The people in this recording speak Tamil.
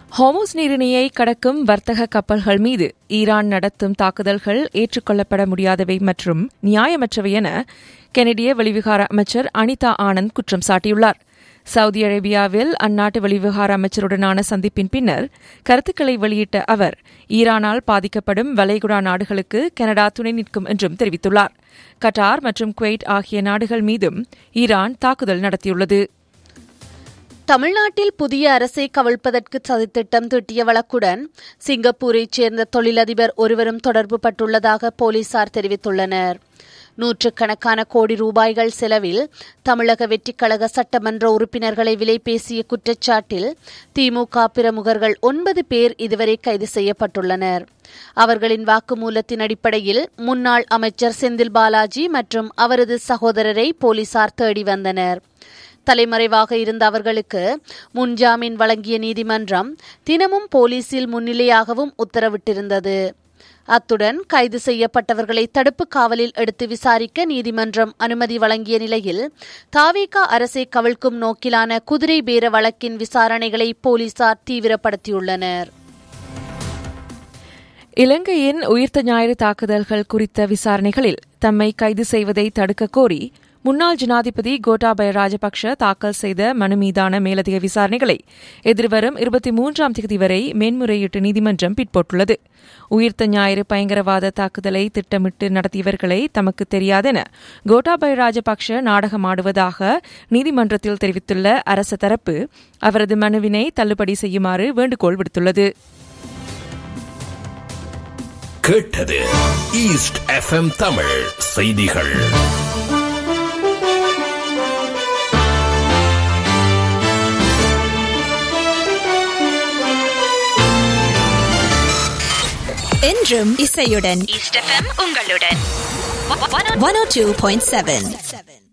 ஹோமோஸ் நீரிணையை கடக்கும் வர்த்தக கப்பல்கள் மீது ஈரான் நடத்தும் தாக்குதல்கள் ஏற்றுக்கொள்ளப்பட முடியாதவை மற்றும் நியாயமற்றவை என கெனடிய வெளிவிகார அமைச்சர் அனிதா ஆனந்த் குற்றம் சாட்டியுள்ளார் சவுதி அரேபியாவில் அந்நாட்டு வெளிவிவகார அமைச்சருடனான சந்திப்பின் பின்னர் கருத்துக்களை வெளியிட்ட அவர் ஈரானால் பாதிக்கப்படும் வளைகுடா நாடுகளுக்கு கனடா துணை நிற்கும் என்றும் தெரிவித்துள்ளார் கட்டார் மற்றும் குவைட் ஆகிய நாடுகள் மீதும் ஈரான் தாக்குதல் நடத்தியுள்ளது தமிழ்நாட்டில் புதிய அரசை கவிழ்ப்பதற்கு சதித்திட்டம் தீட்டிய வழக்குடன் சிங்கப்பூரைச் சேர்ந்த தொழிலதிபர் ஒருவரும் தொடர்பு பட்டுள்ளதாக போலீசார் தெரிவித்துள்ளனர் நூற்றுக்கணக்கான கோடி ரூபாய்கள் செலவில் தமிழக வெற்றிக்கழக சட்டமன்ற உறுப்பினர்களை விலை பேசிய குற்றச்சாட்டில் திமுக பிரமுகர்கள் ஒன்பது பேர் இதுவரை கைது செய்யப்பட்டுள்ளனர் அவர்களின் வாக்குமூலத்தின் அடிப்படையில் முன்னாள் அமைச்சர் செந்தில் பாலாஜி மற்றும் அவரது சகோதரரை போலீசார் தேடி வந்தனர் தலைமறைவாக இருந்த அவர்களுக்கு முன்ஜாமீன் வழங்கிய நீதிமன்றம் தினமும் போலீசில் முன்னிலையாகவும் உத்தரவிட்டிருந்தது அத்துடன் கைது செய்யப்பட்டவர்களை தடுப்பு காவலில் எடுத்து விசாரிக்க நீதிமன்றம் அனுமதி வழங்கிய நிலையில் தாவேகா அரசை கவிழ்க்கும் நோக்கிலான குதிரை பேர வழக்கின் விசாரணைகளை போலீசார் தீவிரப்படுத்தியுள்ளனர் இலங்கையின் உயிர்த்த ஞாயிறு தாக்குதல்கள் குறித்த விசாரணைகளில் தம்மை கைது செய்வதை தடுக்க கோரி முன்னாள் ஜனாதிபதி கோட்டாபய ராஜபக்ஷ தாக்கல் செய்த மனு மீதான மேலதிக விசாரணைகளை எதிர்வரும் இருபத்தி மூன்றாம் தேதி வரை மேன்முறையீட்டு நீதிமன்றம் பிற்போட்டுள்ளது உயிர்த்த ஞாயிறு பயங்கரவாத தாக்குதலை திட்டமிட்டு நடத்தியவர்களை தமக்கு தெரியாதென கோட்டாபய ராஜபக்ஷ நாடகமாடுவதாக நீதிமன்றத்தில் தெரிவித்துள்ள அரச தரப்பு அவரது மனுவினை தள்ளுபடி செய்யுமாறு வேண்டுகோள் விடுத்துள்ளது கேட்டது ஈஸ்ட் எஃப்எம் தமிழ் செய்திகள் என்றும் இசையுடன் ஈஸ்ட் எஃப்எம் உங்களுடன் one O two point seven